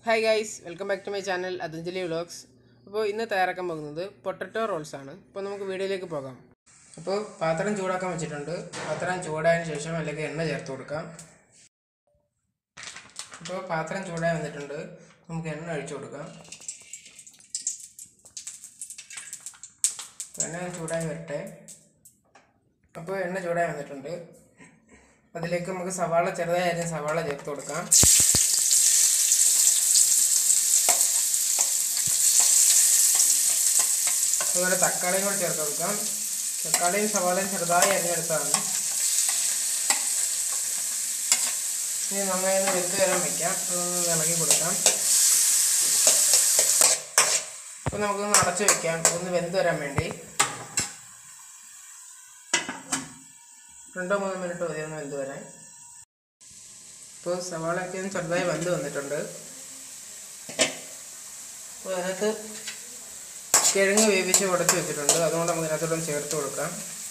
hi guys welcome back to my channel Athanjali vlogs അപ്പോൾ ഇന്ന് തയ്യാറാക്കാൻ പോകുന്നത് പൊട്ടറ്റോ റോൾസ് ആണ് അപ്പോൾ നമുക്ക് വീഡിയോയിലേക്ക് പോകാം അപ്പോൾ പാത്രം ചൂടാക്കാൻ വെച്ചിട്ടുണ്ട് പാത്രം ചൂടായതിന് ശേഷം അതിലേക്ക് എണ്ണ ചേർത്ത് കൊടുക്കാം അപ്പോൾ പാത്രം ചൂടായി വന്നിട്ടുണ്ട് നമുക്ക് എണ്ണ ഒഴിച്ചു കൊടുക്കാം എണ്ണ ചൂടായി വരട്ടെ അപ്പോൾ എണ്ണ ചൂടായി വന്നിട്ടുണ്ട് അതിലേക്ക് നമുക്ക് സവാള ചെറുതായി അരിഞ്ഞ സവാള ചേർത്ത് കൊടുക്കാം അതുപോലെ തക്കാളിയും കൂടെ ചേർത്ത് കൊടുക്കാം തക്കാളിയും സവാളയും ചെറുതായി അരിഞ്ഞെടുത്താണ് ഇനി നന്നായി ഒന്ന് വെന്ത് വരാൻ വയ്ക്കാം അതൊന്ന് ഇളക്കി കൊടുക്കാം അപ്പോൾ നമുക്കൊന്ന് അടച്ചു വെക്കാം ഒന്ന് വെന്ത് വരാൻ വേണ്ടി രണ്ടോ മൂന്നോ മിനിറ്റ് മതി ഒന്ന് വെന്ത് വരാൻ ഇപ്പോൾ സവാളയൊക്കെ ഒന്ന് ചെറുതായി വെന്ത് വന്നിട്ടുണ്ട് അപ്പോൾ അതിനകത്ത് കിഴങ്ങ് വേവിച്ച് ഉടച്ച് വെച്ചിട്ടുണ്ട് അതുകൊണ്ട് നമുക്ക് ഇതിനകത്തോട്ടൊന്ന് ചേർത്ത് കൊടുക്കാം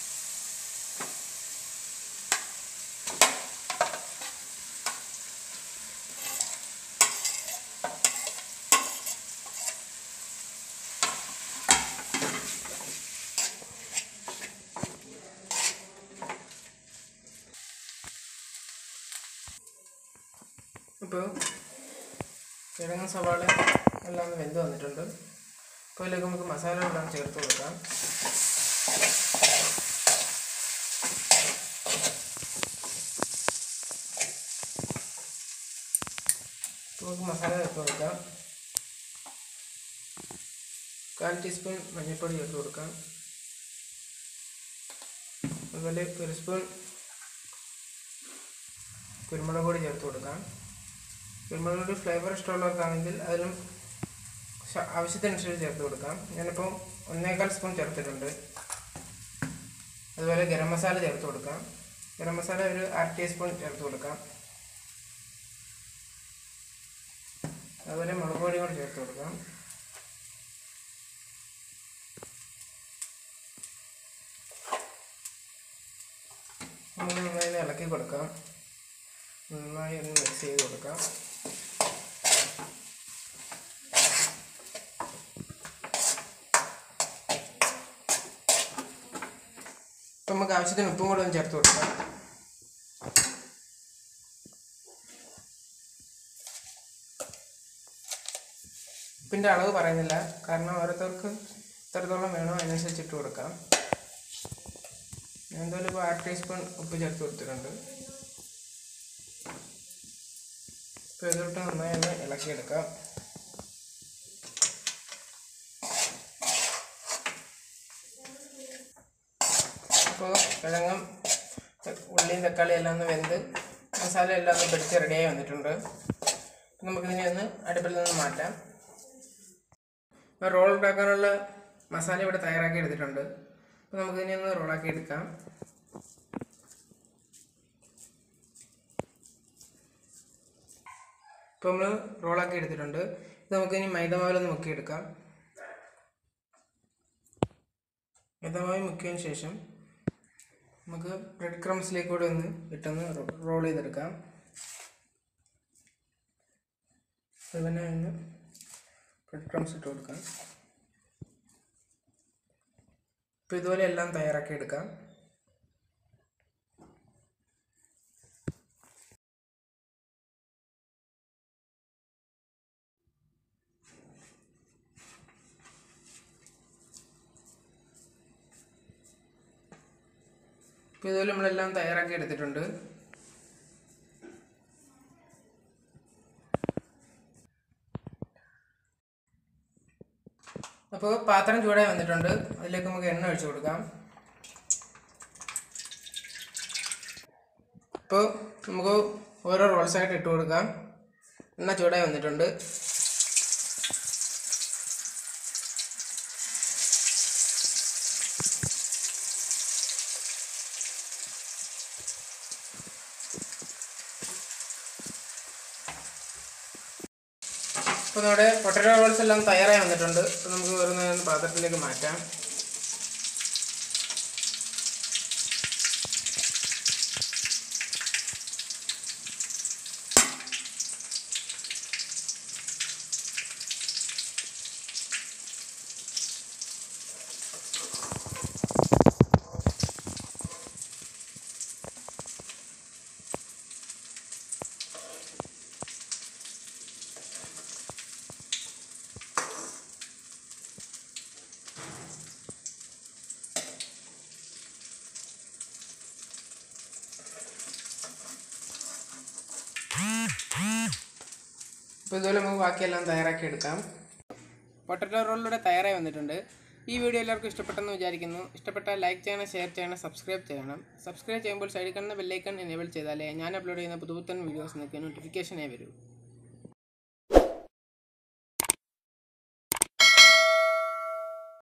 ഇപ്പോൾ കിഴങ്ങ് സവാള എല്ലാം ഒന്ന് വെന്ത് വന്നിട്ടുണ്ട് അപ്പോൾ ഇതിലേക്ക് നമുക്ക് മസാലകളെല്ലാം ചേർത്ത് കൊടുക്കാം ഇപ്പോൾ നമുക്ക് മസാല ചേർത്ത് കൊടുക്കാം കാൽ ടീസ്പൂൺ മഞ്ഞൾപ്പൊടി ചേർത്ത് കൊടുക്കാം അതുപോലെ ഒരു സ്പൂൺ കുരുമുളക് പൊടി ചേർത്ത് കൊടുക്കാം കുരുമുളക് പൊടി ഫ്ലേവർ ഇഷ്ടമുള്ളവർക്കാണെങ്കിൽ അതിലും ശ- ആവശ്യത്തിനനുസരിച്ച് ചേർത്ത് കൊടുക്കാം ഞാനിപ്പോൾ ഒന്നേകാൽ സ്പൂൺ ചേർത്തിട്ടുണ്ട് അതുപോലെ ഗരം മസാല ചേർത്ത് കൊടുക്കാം ഗരം മസാല ഒരു അര ടീസ്പൂൺ ചേർത്ത് കൊടുക്കാം അതുപോലെ മുളക് പൊടി കൂടി ചേർത്ത് കൊടുക്കാം നമുക്ക് നന്നായി ഒന്ന് ഇളക്കി കൊടുക്കാം നന്നായി ഒന്ന് മിക്സ് ചെയ്ത് കൊടുക്കാം ഇപ്പം നമുക്ക് ആവശ്യത്തിന് ഉപ്പും കൂടെ ഒന്ന് ചേർത്ത് കൊടുക്കാം ഉപ്പിൻ്റെ അളവ് പറയുന്നില്ല കാരണം ഓരോരുത്തർക്ക് എത്രത്തോളം വേണോ അതിനനുസരിച്ച് ഇട്ട് കൊടുക്കാം ഞാൻ എന്തായാലും ഇപ്പോൾ അര ടീസ്പൂൺ ഉപ്പ് ചേർത്ത് കൊടുത്തിട്ടുണ്ട് ഇപ്പോൾ ഇതിലോട്ട് നന്നായി ഒന്ന് ഇളക്കിയെടുക്കാം അപ്പോൾ കിഴങ്ങും ഉള്ളിയും തക്കാളിയും എല്ലാം ഒന്ന് വെന്ത് മസാല എല്ലാം ഒന്ന് പിടിച്ച് റെഡിയായി വന്നിട്ടുണ്ട് അപ്പം നമുക്കിതിനെ ഒന്ന് അടുപ്പിൽ നിന്ന് മാറ്റാം അപ്പോൾ റോൾ ഉണ്ടാക്കാനുള്ള മസാല ഇവിടെ തയ്യാറാക്കി എടുത്തിട്ടുണ്ട് അപ്പോൾ നമുക്കിതിനെ ഒന്ന് റോളാക്കി എടുക്കാം ഇപ്പോൾ നമ്മൾ റോളാക്കി എടുത്തിട്ടുണ്ട് ഇത് നമുക്കിനി മൈദമാവിലൊന്ന് മുക്കിയെടുക്കാം മൈദമാവ് മുക്കിയതിന് ശേഷം നമുക്ക് ബ്രെഡ് ക്രംസിലേക്ക് കൂടെ ഒന്ന് ഇട്ടൊന്ന് റോൾ ചെയ്തെടുക്കാം അതുപോലെ ഒന്ന് ബ്രെഡ് ക്രംസ് ഇട്ട് കൊടുക്കാം ഇപ്പോൾ ഇതുപോലെ എല്ലാം തയ്യാറാക്കി എടുക്കാം ഇപ്പോൾ ഇതുപോലെ നമ്മളെല്ലാം തയ്യാറാക്കി എടുത്തിട്ടുണ്ട് അപ്പോൾ പാത്രം ചൂടായി വന്നിട്ടുണ്ട് അതിലേക്ക് നമുക്ക് എണ്ണ ഒഴിച്ചു കൊടുക്കാം ഇപ്പോൾ നമുക്ക് ഓരോ റോൾസായിട്ട് ഇട്ട് കൊടുക്കാം എണ്ണ ചൂടായി വന്നിട്ടുണ്ട് ഇപ്പോൾ നമ്മുടെ പൊട്ടറ്റോ റോൾസ് എല്ലാം തയ്യാറായി വന്നിട്ടുണ്ട് അപ്പോൾ നമുക്ക് ഓരോന്ന് പാത്രത്തിലേക്ക് മാറ്റാം അപ്പോൾ ഇതുപോലെ നമുക്ക് ബാക്കിയെല്ലാം തയ്യാറാക്കി എടുക്കാം പൊട്ടറ്റോ റോളിലൂടെ തയ്യാറായി വന്നിട്ടുണ്ട് ഈ വീഡിയോ എല്ലാവർക്കും ഇഷ്ടപ്പെട്ടെന്ന് വിചാരിക്കുന്നു ഇഷ്ടപ്പെട്ടാൽ ലൈക്ക് ചെയ്യണം ഷെയർ ചെയ്യണം സബ്സ്ക്രൈബ് ചെയ്യണം സബ്സ്ക്രൈബ് ചെയ്യുമ്പോൾ സൈഡിൽ കാണുന്ന ബെല്ലൈക്കൺ എനേബിൾ ചെയ്താലേ ഞാൻ അപ്ലോഡ് ചെയ്യുന്ന പുതുപുത്തൻ വീഡിയോസ് നിങ്ങൾക്ക് നോട്ടിഫിക്കേഷനായി വരൂ